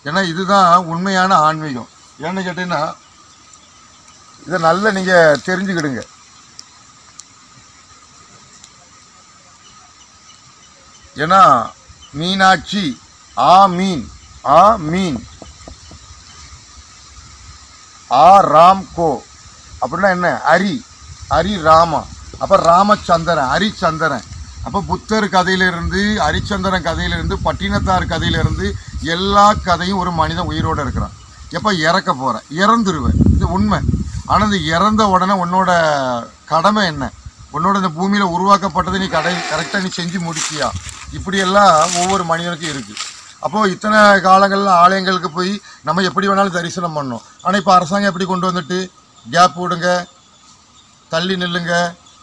ஏன்னா இதுதான் உண்மையான ஆன்மீகம் ஏன்னு கேட்டீங்கன்னா இதை நல்லா நீங்கள் தெரிஞ்சுக்கிடுங்க ஏன்னா மீனாட்சி ஆ மீன் ஆ மீன் ஆ ராம் கோ அப்படின்னா என்ன அரி அரி ராமா அப்போ ராமச்சந்திரன் ஹரிச்சந்திரன் அப்போ புத்தர் கதையிலிருந்து ஹரிச்சந்திரன் கதையிலிருந்து பட்டினத்தார் கதையிலிருந்து எல்லா கதையும் ஒரு மனிதன் உயிரோடு இருக்கிறான் எப்போ இறக்க போகிறேன் இறந்துருவேன் இது உண்மை ஆனால் இந்த இறந்த உடனே உன்னோட கடமை என்ன உன்னோட இந்த பூமியில் உருவாக்கப்பட்டதை நீ கடை கரெக்டாக நீ செஞ்சு முடிச்சியா இப்படியெல்லாம் ஒவ்வொரு மனிதனுக்கும் இருக்குது அப்போது இத்தனை காலங்களில் ஆலயங்களுக்கு போய் நம்ம எப்படி வேணாலும் தரிசனம் பண்ணோம் ஆனால் இப்போ அரசாங்கம் எப்படி கொண்டு வந்துட்டு கேப் விடுங்க தள்ளி நில்லுங்க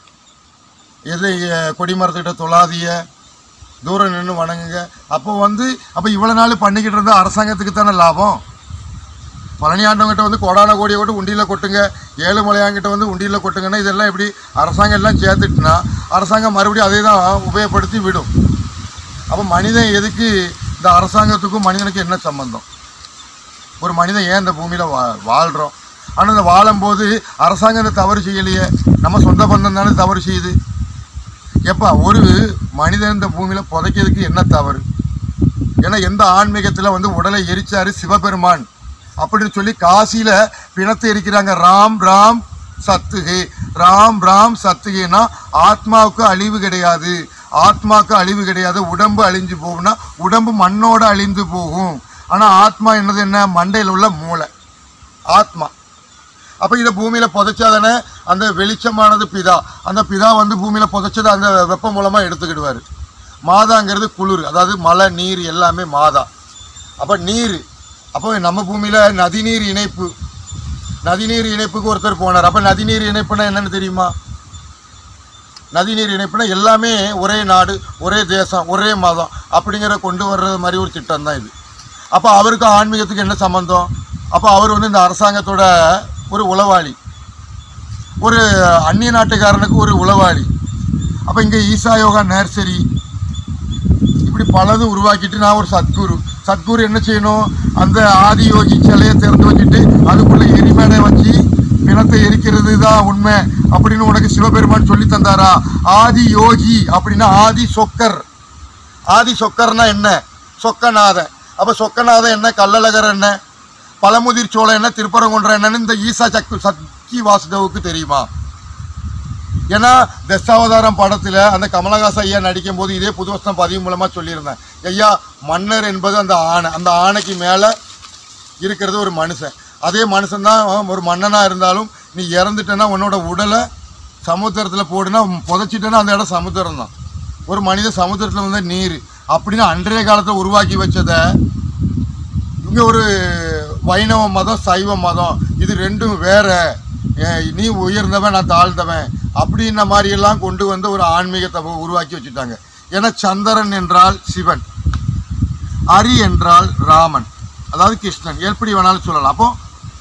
எது அஹ், கொடிமரத்துக்கிட்ட தொழாதீய தூரம் நின்று வணங்குங்க அப்போ வந்து அப்போ இவ்வளோ நாள் பண்ணிக்கிட்டு இருந்தால் அரசாங்கத்துக்கு தானே லாபம் பழனி ஆண்டவங்கிட்ட வந்து கோடான கோடியை கொண்டு உண்டியில் கொட்டுங்க ஏழு மலையாங்கிட்ட வந்து உண்டியில் கொட்டுங்கன்னா இதெல்லாம் எப்படி அரசாங்கம் எல்லாம் சேர்த்துட்டுனா அரசாங்கம் மறுபடியும் அதே தான் உபயோகப்படுத்தி விடும் அப்போ மனிதன் எதுக்கு இந்த அரசாங்கத்துக்கும் மனிதனுக்கும் என்ன சம்பந்தம் ஒரு மனிதன் ஏன் இந்த பூமியில் வா வாழ்கிறோம் ஆனால் இந்த வாழும்போது அரசாங்கம் இந்த தவறு செய்யலையே நம்ம சொந்த பந்தம் தானே தவறு செய்யுது எப்பா ஒரு மனிதன் இந்த பூமியில் புதைக்கிறதுக்கு என்ன தவறு ஏன்னா எந்த ஆன்மீகத்தில் வந்து உடலை எரிச்சாரு சிவபெருமான் அப்படின்னு சொல்லி காசியில் பிணத்தை எரிக்கிறாங்க ராம் ராம் சத்துகே ராம் ராம் சத்துகேனா ஆத்மாவுக்கு அழிவு கிடையாது ஆத்மாவுக்கு அழிவு கிடையாது உடம்பு அழிஞ்சு போகும்னா உடம்பு மண்ணோட அழிந்து போகும் ஆனால் ஆத்மா என்னது என்ன மண்டையில் உள்ள மூளை ஆத்மா அப்போ இதை பூமியில் புதைச்சாதானே அந்த வெளிச்சமானது பிதா அந்த பிதா வந்து பூமியில் புதைச்சதை அந்த வெப்பம் மூலமாக எடுத்துக்கிடுவார் மாதாங்கிறது குளிர் அதாவது மழை நீர் எல்லாமே மாதா அப்போ நீர் அப்போ நம்ம பூமியில் நதிநீர் இணைப்பு நதிநீர் இணைப்புக்கு ஒருத்தர் போனார் அப்போ நதிநீர் இணைப்புனா என்னன்னு தெரியுமா நதிநீர் இணைப்புனா எல்லாமே ஒரே நாடு ஒரே தேசம் ஒரே மதம் அப்படிங்கிற கொண்டு வர்றது மாதிரி ஒரு திட்டம் தான் இது அப்போ அவருக்கு ஆன்மீகத்துக்கு என்ன சம்மந்தம் அப்போ அவர் வந்து இந்த அரசாங்கத்தோட ஒரு உளவாளி ஒரு அந்நிய நாட்டுக்காரனுக்கு ஒரு உளவாளி அப்போ இங்கே ஈசா யோகா நர்சரி இப்படி பலதும் உருவாக்கிட்டு நான் ஒரு சத்குரு சத்குரு என்ன செய்யணும் அந்த ஆதி யோகி சிலையை திறந்து வச்சுட்டு அதுக்குள்ளே எரிமேடை வச்சு பிணத்தை எரிக்கிறது தான் உண்மை அப்படின்னு உனக்கு சிவபெருமான் சொல்லி தந்தாரா ஆதி யோகி அப்படின்னா ஆதி சொக்கர் ஆதி சொக்கர்னா என்ன சொக்கநாதன் அப்போ சொக்கநாதன் என்ன கள்ளழகர் என்ன பழமுதிர் சோழன் என்ன திருப்பரங்குன்றம் என்னன்னு இந்த ஈசா சக்கு சக்கி வாசுதேவுக்கு தெரியுமா ஏன்னா தசாவதாரம் படத்தில் அந்த கமலஹாசன் ஐயா நடிக்கும் போது இதே புதுவசனம் பதிவு மூலமாக சொல்லியிருந்தேன் ஐயா மன்னர் என்பது அந்த ஆணை அந்த ஆணைக்கு மேலே இருக்கிறது ஒரு மனுஷன் அதே மனுஷன் தான் ஒரு மன்னனாக இருந்தாலும் நீ இறந்துட்டேன்னா உன்னோட உடலை சமுத்திரத்தில் போடுனா புதைச்சிட்டேன்னா அந்த இடம் சமுத்திரம் தான் ஒரு மனிதன் சமுத்திரத்தில் வந்து நீர் அப்படின்னு அன்றைய காலத்தில் உருவாக்கி வச்சதை இங்கே ஒரு வைணவ மதம் சைவ மதம் இது ரெண்டும் வேற ஏ, நீ உயர்ந்தவன் நான் தாழ்ந்தவன் அப்படின்ன மாதிரியெல்லாம் கொண்டு வந்து ஒரு ஆன்மீகத்தை உ- உருவாக்கி வச்சுட்டாங்க ஏன்னா சந்திரன் என்றால் சிவன் அரி என்றால் ராமன் அதாவது கிருஷ்ணன் எப்படி வேணாலும் சொல்லலாம் அப்போ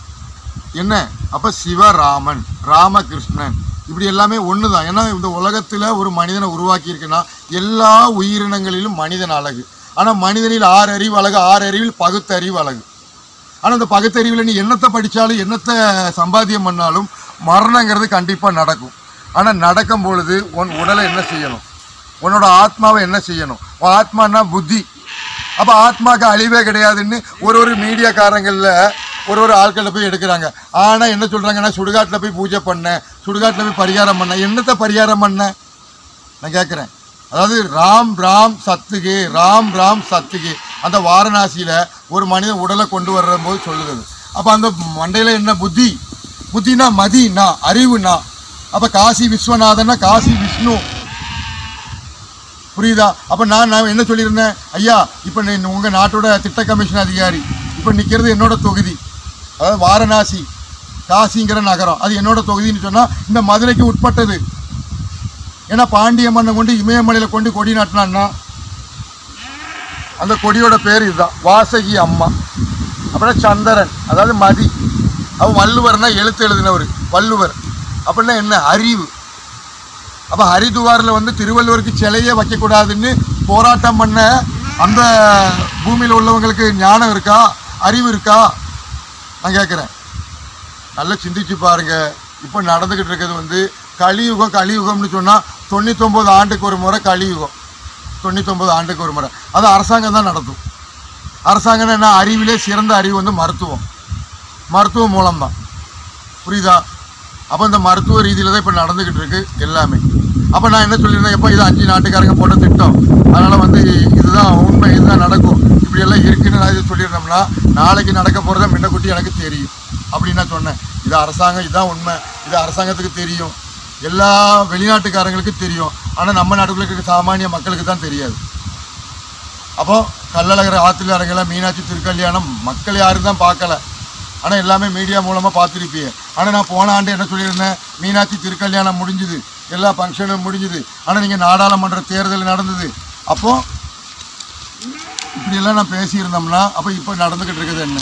என்ன அப்போ சிவராமன் ராமகிருஷ்ணன் இப்படி எல்லாமே ஒன்று தான் ஏன்னா இந்த உலகத்தில் ஒரு மனிதனை உருவாக்கி இருக்குன்னா எல்லா உயிரினங்களிலும் மனிதன் அழகு ஆனால் மனிதனில் ஆறு அறிவு அழகு ஆறு அறிவில் பகுத்தறிவு அழகு ஆனால் இந்த பகுத்தறிவில் நீ என்னத்தை படித்தாலும் என்னத்தை சம்பாத்தியம் பண்ணாலும் மரணங்கிறது கண்டிப்பாக நடக்கும் ஆனால் நடக்கும் பொழுது உன் உடலை என்ன செய்யணும் உன்னோட ஆத்மாவை என்ன செய்யணும் உன் ஆத்மானா புத்தி அப்போ ஆத்மாக்கு அழிவே கிடையாதுன்னு ஒரு ஒரு மீடியாக்காரங்களில் ஒரு ஒரு ஆட்களில் போய் எடுக்கிறாங்க ஆனால் என்ன சொல்கிறாங்கன்னா சுடுகாட்டில் போய் பூஜை பண்ணேன் சுடுகாட்டில் போய் பரிகாரம் பண்ணேன் என்னத்தை பரிகாரம் பண்ணேன் நான் கேட்குறேன் அதாவது ராம் ராம் சத்துகே ராம் ராம் சத்துகே அந்த வாரணாசியில் ஒரு மனிதன் உடலை கொண்டு வர்ற போது சொல்லுது அப்போ அந்த மண்டையில் என்ன புத்தி புத்தினா மதினா அறிவுனா அப்போ காசி விஸ்வநாதன்னா காசி விஷ்ணு புரியுதா அப்போ நான் நான் என்ன சொல்லியிருந்தேன் ஐயா இப்போ நீ உங்கள் நாட்டோட திட்ட கமிஷன் அதிகாரி இப்போ நிற்கிறது என்னோட தொகுதி அதாவது வாரணாசி காசிங்கிற நகரம் அது என்னோட தொகுதின்னு சொன்னால் இந்த மதுரைக்கு உட்பட்டது ஏன்னா பாண்டிய மன்னன் கொண்டு இமயமலையில் கொண்டு கொடி நாட்டினான்னா அந்த கொடியோட பேர் இதுதான் வாசகி அம்மா அப்புறம் சந்திரன் அதாவது மதி அவன் வள்ளுவர்னா எழுத்து எழுதினவர் வள்ளுவர் அப்படின்னா என்ன அறிவு அப்போ ஹரிதுவாரில் வந்து திருவள்ளுவருக்கு சிலையே வைக்கக்கூடாதுன்னு போராட்டம் பண்ண அந்த பூமியில் உள்ளவங்களுக்கு ஞானம் இருக்கா அறிவு இருக்கா நான் கேட்குறேன் நல்லா சிந்திச்சு பாருங்க இப்போ நடந்துக்கிட்டு இருக்கிறது வந்து கலியுகம் கலியுகம்னு சொன்னால் தொண்ணூத்தொம்பது ஆண்டுக்கு ஒரு முறை கலியுகம் தொண்ணூத்தொம்பது ஆண்டுக்கு ஒரு முறை அது அரசாங்கம் தான் நடத்தும் அரசாங்கம் என்ன அறிவிலே சிறந்த அறிவு வந்து மருத்துவம் மருத்துவம் மூலம்தான் புரியுதா அப்போ இந்த மருத்துவ ரீதியில் தான் இப்போ நடந்துக்கிட்டு இருக்கு எல்லாமே அப்போ நான் என்ன சொல்லியிருந்தேன் எப்போ இது அஞ்சு நாட்டுக்காரங்க போட்ட திட்டம் அதனால் வந்து இதுதான் உண்மை இதுதான் நடக்கும் இப்படியெல்லாம் இருக்குன்னு நான் இது சொல்லியிருந்தோம்னா நாளைக்கு நடக்க போகிறத முன்னக்கூட்டி எனக்கு தெரியும் அப்படின்னு நான் சொன்னேன் இது அரசாங்கம் இதுதான் உண்மை இது அரசாங்கத்துக்கு தெரியும் எல்லா வெளிநாட்டுக்காரங்களுக்கும் தெரியும் ஆனால் நம்ம நாட்டுக்குள்ள இருக்க சாமானிய மக்களுக்கு தான் தெரியாது அப்போ கள்ளழகர் ஆற்றுல இறங்கல மீனாட்சி திருக்கல்யாணம் மக்கள் யாரும் தான் பார்க்கல ஆனால் எல்லாமே மீடியா மூலமாக பார்த்துருப்பீங்க ஆனால் நான் போன ஆண்டு என்ன சொல்லியிருந்தேன் மீனாட்சி திருக்கல்யாணம் முடிஞ்சுது எல்லா ஃபங்க்ஷனும் முடிஞ்சுது ஆனால் நீங்கள் நாடாளுமன்ற தேர்தல் நடந்தது அப்போது இப்படியெல்லாம் நான் பேசியிருந்தோம்னா அப்போ இப்போ நடந்துக்கிட்டு இருக்குது என்ன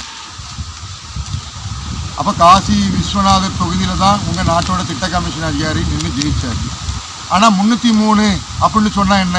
அப்போ காசி விஸ்வநாதர் தொகுதியில் தான் உங்கள் நாட்டோட திட்ட கமிஷன் அதிகாரி நின்று ஜெயிச்சார் ஆனால் முந்நூற்றி மூணு அப்படின்னு சொன்னால் என்ன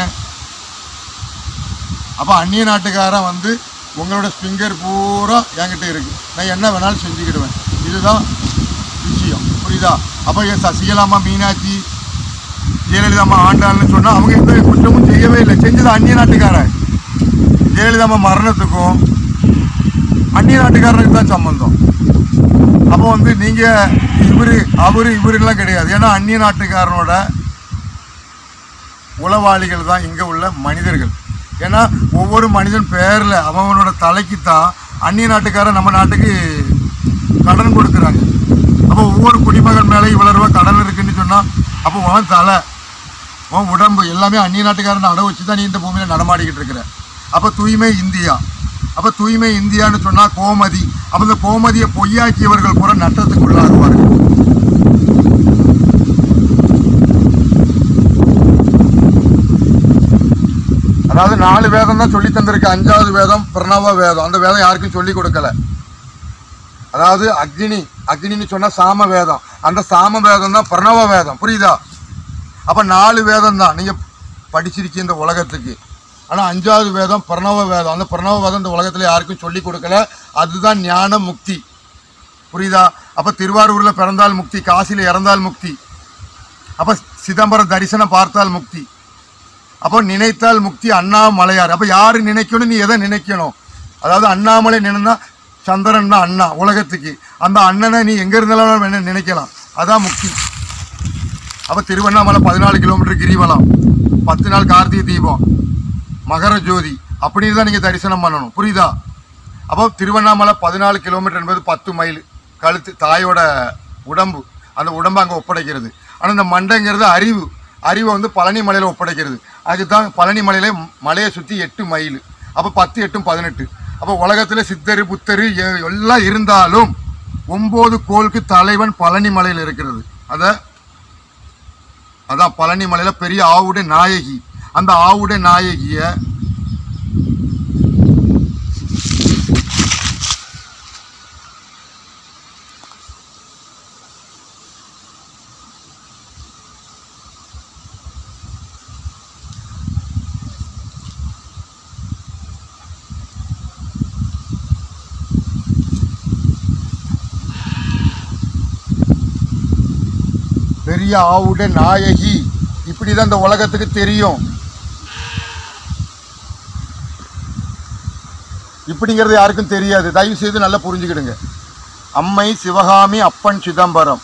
அப்போ அந்நிய நாட்டுக்காரன் வந்து உங்களோட ஸ்பிங்கர் பூரா என்கிட்ட இருக்கு நான் என்ன வேணாலும் செஞ்சுக்கிடுவேன் இதுதான் விஷயம் புரியுதா அப்போ என் சசிகலாமா மீனாட்சி ஜெயலலிதாம்மா ஆண்டாள்னு சொன்னால் அவங்க எந்த குற்றமும் செய்யவே இல்லை செஞ்சது அந்நிய நாட்டுக்காரன் ஜெயலலிதாம்மா மரணத்துக்கும் அந்நிய நாட்டுக்காரனுக்கு தான் சம்மந்தம் அப்போ வந்து நீங்கள் இவரு அவரு இவருலாம் கிடையாது ஏன்னா அந்நிய நாட்டுக்காரனோட உளவாளிகள் தான் இங்கே உள்ள மனிதர்கள் ஏன்னா ஒவ்வொரு மனிதன் பேரில் அவனோட தலைக்கு தான் அந்நிய நாட்டுக்காரன் நம்ம நாட்டுக்கு கடன் கொடுக்குறாங்க அப்போ ஒவ்வொரு குடிமகன் மேலே இவ்வளோ ரூபா கடன் இருக்குன்னு சொன்னால் அப்போ உன் தலை உன் உடம்பு எல்லாமே அந்நிய நாட்டுக்காரன் அடவு வச்சு தான் நீ இந்த பூமியில் நடமாடிக்கிட்டு இருக்கிற அப்போ தூய்மை இந்தியா அப்போ தூய்மை இந்தியான்னு சொன்னால் கோமதி அப்போ இந்த கோமதியை பொய்யாக்கியவர்கள் கூட நட்டத்துக்கு உள்ளாகுவார்கள் அதாவது நாலு வேதம் தான் சொல்லி தந்திருக்கு அஞ்சாவது வேதம் பிரணவ வேதம் அந்த வேதம் யாருக்கும் சொல்லி கொடுக்கல அதாவது அக்னி அக்னின்னு சொன்னா சாம வேதம் அந்த சாம வேதம் தான் பிரணவ வேதம் புரியுதா அப்ப நாலு வேதம் தான் நீங்க படிச்சிருக்கீங்க இந்த உலகத்துக்கு ஆனா அஞ்சாவது வேதம் பிரணவ வேதம் அந்த பிரணவ வேதம் இந்த உலகத்துல யாருக்கும் சொல்லி கொடுக்கல அதுதான் ஞான முக்தி புரியுதா அப்ப திருவாரூர்ல பிறந்தால் முக்தி காசியில இறந்தால் முக்தி அப்ப சிதம்பரம் தரிசனம் பார்த்தால் முக்தி அப்போ நினைத்தால் முக்தி அண்ணாமலையார் அப்போ யார் நினைக்கணும் நீ எதை நினைக்கணும் அதாவது அண்ணாமலை நினைனா சந்திரன் தான் அண்ணா உலகத்துக்கு அந்த அண்ணனை நீ எங்கே இருந்தாலும் வேணா நினைக்கலாம் அதான் முக்தி அப்போ திருவண்ணாமலை பதினாலு கிலோமீட்டர் கிரிவலம் பத்து நாள் கார்த்திகை தீபம் மகர ஜோதி அப்படின்னு தான் நீங்கள் தரிசனம் பண்ணணும் புரியுதா அப்போ திருவண்ணாமலை பதினாலு கிலோமீட்டர் என்பது பத்து மைல் கழுத்து தாயோட உடம்பு அந்த உடம்பை அங்கே ஒப்படைக்கிறது ஆனால் இந்த மண்டைங்கிறது அறிவு அறிவை வந்து பழனி மலையில் ஒப்படைக்கிறது அதுதான் பழனி மலையில மலையை சுற்றி எட்டு மைல் அப்போ பத்து எட்டும் பதினெட்டு அப்போ உலகத்தில் சித்தர் புத்தர் எ- எல்லாம் இருந்தாலும் ஒம்பது கோளுக்கு தலைவன் பழனி மலையில் இருக்கிறது அதை அதான் பழனி மலையில பெரிய ஆவுடை நாயகி அந்த ஆவுடை நாயகிய பெரிய ஆவுடை நாயகி இப்படிதான் இந்த உலகத்துக்கு தெரியும் இப்படிங்கிறது யாருக்கும் தெரியாது தயவு செய்து நல்லா புரிஞ்சுக்கிடுங்க அம்மை சிவகாமி அப்பன் சிதம்பரம்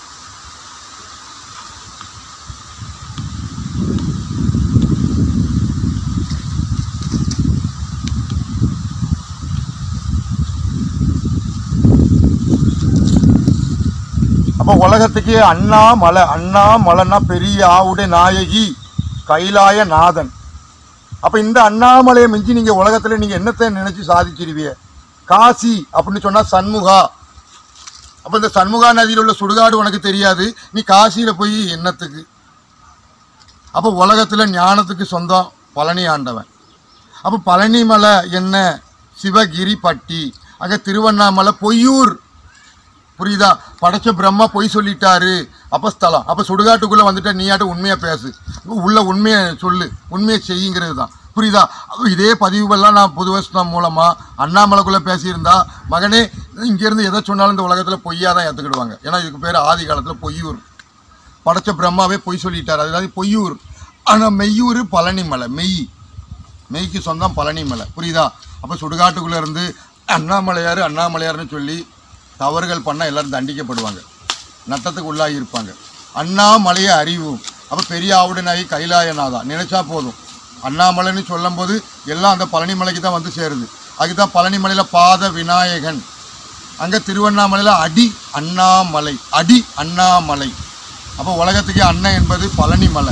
அப்போ உலகத்துக்கு அண்ணாமலை அண்ணாமலைன்னா பெரிய ஆவுடை நாயகி கைலாய நாதன் அப்போ இந்த அண்ணாமலையை மிஞ்சி நீங்கள் உலகத்தில் நீங்கள் என்னத்தை நினச்சி சாதிச்சிருவீங்க காசி அப்படின்னு சொன்னால் சண்முகா அப்போ இந்த சண்முகா நதியில் உள்ள சுடுகாடு உனக்கு தெரியாது நீ காசியில் போய் என்னத்துக்கு அப்போ உலகத்தில் ஞானத்துக்கு சொந்தம் பழனி ஆண்டவன் அப்போ பழனி மலை என்ன சிவகிரி பட்டி அங்கே திருவண்ணாமலை பொய்யூர் புரியுதா படைச்ச பிரம்மா பொய் சொல்லிட்டாரு அப்போ ஸ்தலம் அப்போ சுடுகாட்டுக்குள்ளே வந்துட்ட நீயாட்ட உண்மையாக பேசு உள்ள உண்மையை சொல்லு உண்மையை செய்யுங்கிறது தான் புரியுதா அப்ப இதே பதிவுகள்லாம் நான் புது வருஷம் மூலமாக அண்ணாமலைக்குள்ளே பேசியிருந்தா மகனே இங்கேருந்து எதை சொன்னாலும் இந்த உலகத்தில் பொய்யா தான் ஏற்றுக்கிடுவாங்க ஏன்னா இதுக்கு பேர் ஆதி காலத்தில் பொய்யூர் படைச்ச பிரம்மாவே பொய் சொல்லிட்டார் அதாவது பொய்யூர் ஆனால் மெய்யூர் பழனி மலை மெய் மெய்க்கு சொந்தம் பழனி மலை புரியுதா அப்போ சுடுகாட்டுக்குள்ளே இருந்து அண்ணாமலையார் அண்ணாமலையார்னு சொல்லி தவறுகள் பண்ணால் எல்லாரும் தண்டிக்கப்படுவாங்க நட்டத்துக்கு உள்ளாகி இருப்பாங்க அண்ணாமலையை அறிவும் அப்போ பெரிய ஆவுடனாகி கைலாயநாதா நினைச்சா போதும் அண்ணாமலைன்னு சொல்லும்போது எல்லாம் அந்த பழனி மலைக்கு தான் வந்து சேருது அதுக்கு தான் பழனி மலையில் பாத விநாயகன் அங்கே திருவண்ணாமலையில் அடி அண்ணாமலை அடி அண்ணாமலை அப்போ உலகத்துக்கே அண்ணன் என்பது பழனி மலை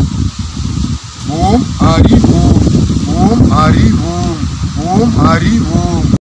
ஓம் ஹரி ஓம் ஓம் ஹரி ஓம் ஓம் ஹரி ஓம்